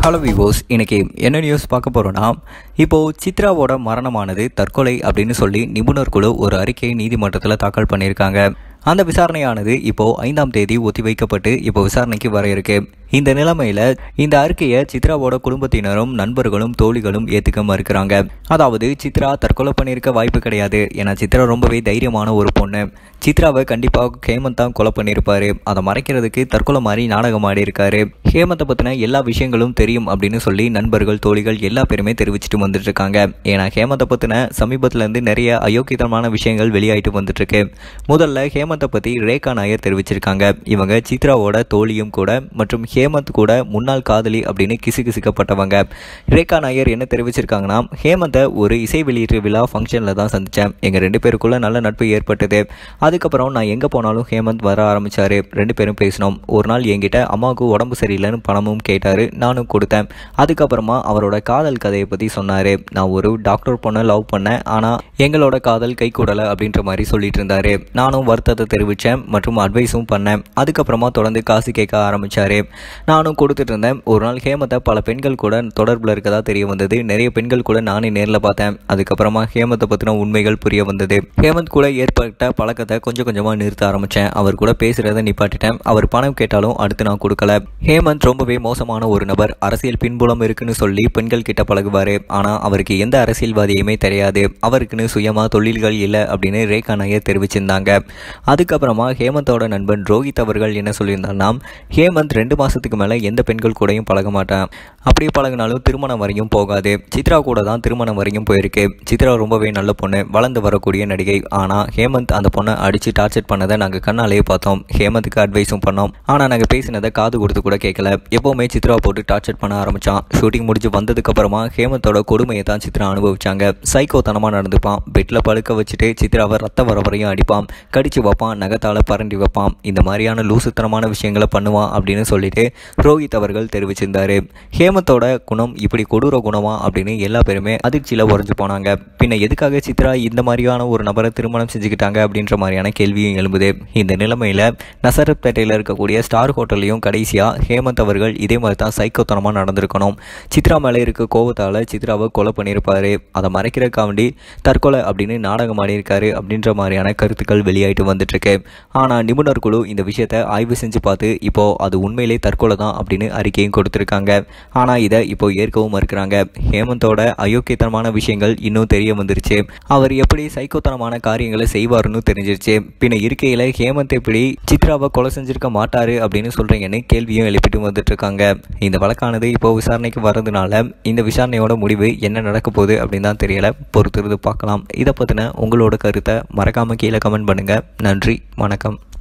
hello விவோஸ் இன்னைக்கு என்ன news பார்க்க போறோம்னா இப்போ சித்ராவோட மரணமானது தற்கொலை அப்படின்னு சொல்லி நிபுணர் குழு ஒரு அறிக்கையை நீதிமன்றத்தில் தாக்கல் பண்ணியிருக்காங்க அந்த விசாரணையானது இப்போ ஐந்தாம் தேதி ஒத்திவைக்கப்பட்டு இப்போ விசாரணைக்கு வர இருக்கு இந்த நிலைமையில இந்த அறிக்கையை சித்ராவோட குடும்பத்தினரும் நண்பர்களும் தோழிகளும் ஏத்துக்க மறுக்கிறாங்க அதாவது சித்ரா தற்கொலை பண்ணியிருக்க வாய்ப்பு கிடையாது ஏன்னா சித்ரா ரொம்பவே தைரியமான ஒரு பொண்ணு சித்ராவை கண்டிப்பாக ஹேமந்த் தான் கொலை பண்ணியிருப்பாரு அதை மறைக்கிறதுக்கு தற்கொலை மாதிரி நாடகம் ஆடி இருக்காரு ஹேமந்தை பத்தின எல்லா விஷயங்களும் தெரியும் அப்படின்னு சொல்லி நண்பர்கள் தோழிகள் எல்லா பேருமே தெரிவிச்சிட்டு வந்துட்டு இருக்காங்க ஏன்னா ஹேமந்தை பத்தின சமீபத்துல இருந்து நிறைய அயோக்கியத்தனமான விஷயங்கள் வெளியாயிட்டு வந்துட்டு இருக்கு முதல்ல ஹேமந்தை பத்தி ரேகா நாயர் தெரிவிச்சிருக்காங்க இவங்க சித்ராவோட தோழியும் கூட மற்றும் ஹேமந்த் கூட முன்னாள் காதலி அப்படின்னு கிசுகிசுக்கப்பட்டவங்க ரேகா நாயர் என்ன தெரிவிச்சிருக்காங்கன்னா ஹேமந்தை ஒரு இசை வெளியீட்டு விழா ஃபங்க்ஷனில் தான் சந்தித்தேன் எங்கள் ரெண்டு பேருக்குள்ள நல்ல நட்பு ஏற்பட்டது அதுக்கப்புறம் நான் எங்கே போனாலும் ஹேமந்த் வர ஆரம்பிச்சாரு ரெண்டு பேரும் பேசினோம் ஒரு நாள் என்கிட்ட அம்மாவுக்கு உடம்பு சரியில்லைன்னு பணமும் கேட்டார் நானும் கொடுத்தேன் அதுக்கப்புறமா அவரோட காதல் கதையை பற்றி சொன்னார் நான் ஒரு டாக்டர் பொண்ணை லவ் பண்ணேன் ஆனால் எங்களோட காதல் கை கூடலை அப்படின்ற மாதிரி சொல்லிட்டு இருந்தாரு நானும் வருத்தத்தை தெரிவித்தேன் மற்றும் அட்வைஸும் பண்ணேன் அதுக்கப்புறமா தொடர்ந்து காசு கேட்க ஆரம்பிச்சாரு நானும் கொடுத்துட்டு இருந்தேன் ஒரு நாள் ஹேமத்தை பல பெண்கள் கூட தொடர்பில் இருக்கதா தெரிய வந்தது நிறைய பெண்கள் கூட நானே நேரில் பார்த்தேன் அதுக்கப்புறமா ஹேமத்தை பற்றின உண்மைகள் புரிய வந்தது ஹேமந்த் கூட ஏற்பட்ட பழக்கத்தை கொஞ்சம் கொஞ்சமாக நிறுத்த ஆரம்பித்தேன் அவர் கூட பேசுகிறத நிப்பாட்டிட்டேன் அவர் பணம் கேட்டாலும் அடுத்து நான் கொடுக்கல ஹேமந்த் ரொம்பவே மோசமான ஒரு நபர் அரசியல் பின்புலம் இருக்குன்னு சொல்லி பெண்கள் கிட்ட பழகுவார் ஆனால் அவருக்கு எந்த அரசியல்வாதியுமே தெரியாது அவருக்குன்னு சுயமாக தொழில்கள் இல்லை அப்படின்னு ரேகா நாயர் தெரிவிச்சிருந்தாங்க அதுக்கப்புறமா ஹேமந்தோட நண்பன் ரோஹித் அவர்கள் என்ன சொல்லியிருந்தாங்கன்னா ஹேமந்த் ரெண்டு மாதத்துக்கு மேலே எந்த பெண்கள் கூடயும் பழக மாட்டான் அப்படியே பழகினாலும் திருமணம் வரையும் போகாது சித்ரா கூட தான் திருமணம் வரையும் போயிருக்கு சித்ரா ரொம்பவே நல்ல பொண்ணு வளர்ந்து வரக்கூடிய நடிகை ஆனால் ஹேமந்த் அந்த பொண்ணை அடித்து டார்ச்சர் பண்ணதை நாங்கள் கண்ணாலேயே பார்த்தோம் ஹேமந்துக்கு அட்வைஸும் பண்ணோம் ஆனால் நாங்கள் பேசினதை காது கொடுத்து கூட கேட்கல எப்போவுமே சித்ரா போட்டு டார்ச்சர் பண்ண ஆரம்பித்தான் ஷூட்டிங் முடிஞ்சு வந்ததுக்கப்புறமா ஹேமந்தோட கொடுமையை தான் சித்ரா அனுபவிச்சாங்க சைக்கோத்தனமாக நடந்துப்பான் பெட்டில் படுக்க வச்சுட்டு சித்ராவை ரத்த வர வரையும் அடிப்பான் கடிச்சு வைப்பான் நகத்தால் பரண்டி வைப்பான் இந்த மாதிரியான லூசுத்தனமான விஷயங்களை பண்ணுவான் அப்படின்னு சொல்லிட்டு ரோஹித் அவர்கள் தெரிவிச்சிருந்தாரு ஹேமந்தோட குணம் இப்படி கொடூர குணமா அப்படின்னு எல்லா பேருமே அதிர்ச்சியில் உறைஞ்சு போனாங்க பின்ன எதுக்காக சித்ரா இந்த மாதிரியான ஒரு நபரை திருமணம் செஞ்சுக்கிட்டாங்க அப்படின்ற மாதிரியான கேள்வியும் எழும்புது இந்த நிலைமையில நசரத்பேட்டையில் இருக்கக்கூடிய ஸ்டார் ஹோட்டல்லையும் கடைசியாக ஹேமந்த் அவர்கள் இதே மாதிரி தான் சைக்கோத்தனமாக நடந்திருக்கணும் சித்ரா மேலே இருக்க கோவத்தால் சித்ராவை கொலை பண்ணியிருப்பாரு அதை மறைக்கிறக்காண்டி தற்கொலை அப்படின்னு நாடகம் ஆடியிருக்காரு அப்படின்ற மாதிரியான கருத்துக்கள் வெளியாயிட்டு வந்துட்டு இருக்கு ஆனால் நிபுணர் குழு இந்த விஷயத்தை ஆய்வு செஞ்சு பார்த்து இப்போ அது உண்மையிலே தற்கொலை தான் அப்படின்னு அறிக்கையும் கொடுத்துருக்காங்க ஆனால் இதை இப்போ ஏற்கவும் மறுக்கிறாங்க ஹேமந்தோட அயோக்கியத்தனமான விஷயங்கள் இன்னும் தெரிய வந்துருச்சு அவர் எப்படி சைக்கோத்தனமான காரியங்களை செய்வாருன்னு தெரிஞ்சிருச்சு பின்ன இருக்கையில் ஹேமந்த் எப்படி சித்ராவை கொலை செஞ்சிருக்க மாட்டாரு அப்படின்னு சொல்றீங்கன்னு கேள்வியும் எழுப்பிட்டு வந்துட்டு இருக்காங்க இந்த வழக்கானது இப்போ விசாரணைக்கு வர்றதுனால இந்த விசாரணையோட முடிவு என்ன நடக்க போகுது அப்படின்னு தான் தெரியல பொறுத்திருந்து பார்க்கலாம் இதை பற்றின உங்களோட கருத்தை மறக்காம கீழே கமெண்ட் பண்ணுங்க நன்றி வணக்கம்